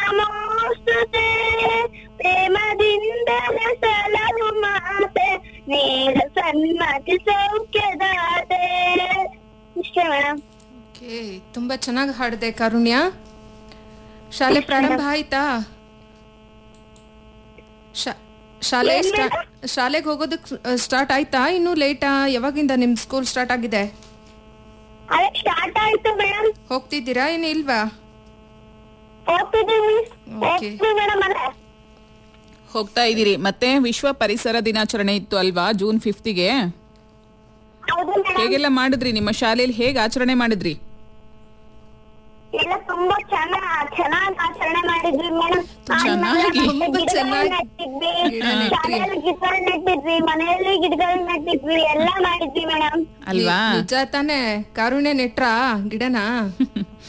ನಮೋಸ್ತುತೆ ಪ್ರೇಮದಿಂದ ಸಲಹು ಮಾತೆ ನೇರ ಸನ್ಮತಿ ಸೌಖ್ಯದಾತೆ ಇಷ್ಟೇ ಮೇಡಮ್ ಓಕೆ ತುಂಬಾ ಚೆನ್ನಾಗಿ ಹಾಡಿದೆ ಕಾರುಣ್ಯ ಶಾಲೆ ಪ್ರಾರಂಭ ಆಯ್ತಾ ಶಾ- ಶಾಲೆ ಏನ್ ಸ್ಟಾ- ಶಾಲೆಗೆ ಹೋಗೋದಕ್ಕೆ ಸ್ಟಾರ್ಟ್ ಆಯ್ತಾ ಇನ್ನು ಲೇಟಾ ಯಾವಾಗಿಂದ ನಿಮ್ ಸ್ಕೂಲ್ ಸ್ಟಾರ್ಟ್ ಆಗಿದೆ ಅದೇ ಸ್ಟಾರ್ಟ್ ಆಯ್ತು ಮೇಡಮ್ ಹೋಗ್ತಿದ್ದೀರಾ ಏನು ಇಲ್ವಾ ಹೋಗ್ತಿದ್ದೀವಿ Okay. ಹೋಗ್ತೀವಿ ಮೇಡಮ್ ಅಲ್ಲ ಹೋಗ್ತಾ ಇದ್ದೀರಿ ಮತ್ತೆ ವಿಶ್ವ ಪರಿಸರ ದಿನಾಚರಣೆ ಇತ್ತು ಅಲ್ವಾ ಜೂನ್ ಫಿಫ್ತಿಗೆ ಹೌದು ಮೇಡಮ್ ಹೇಗೆಲ್ಲ ಮಾಡಿದ್ರಿ ನಿಮ್ಮ ಶಾಲೆಯಲ್ಲಿ ಹೇಗೆ ಆಚರಣೆ ಮಾಡಿದ್ರಿ ಎಲ್ಲ ತುಂಬಾ ಚೆನ್ನಾಗ್ ಚೆನ್ನಾಗಿ ಆಚರಣೆ ಮಾಡಿದ್ವಿ ಮೇಡಮ್ ಚೆನ್ನಾಗಿ? ತುಂಬಾ ಚೆನ್ನಾಗಿ ನೆಟ್ಟಿದ್ವಿ ಗಿಡ ನೆಟ್ರಿ. ಶಾಲೆಯಲ್ಲಿ ಗಿಡಗಳು ನೆಟ್ಟಿದ್ವಿ ಮನೆಯಲ್ಲಿ ಗಿಡಗಳು ನೆಟ್ಟಿದ್ವಿ ಎಲ್ಲ ಮಾಡಿದ್ವಿ ಮೇಡಮ್ ಅಲ್ವಾ ನಿಜ ತಾನೇ ಕಾರುಣ್ಯ ನೆಟ್ರಾ ಗಿಡನ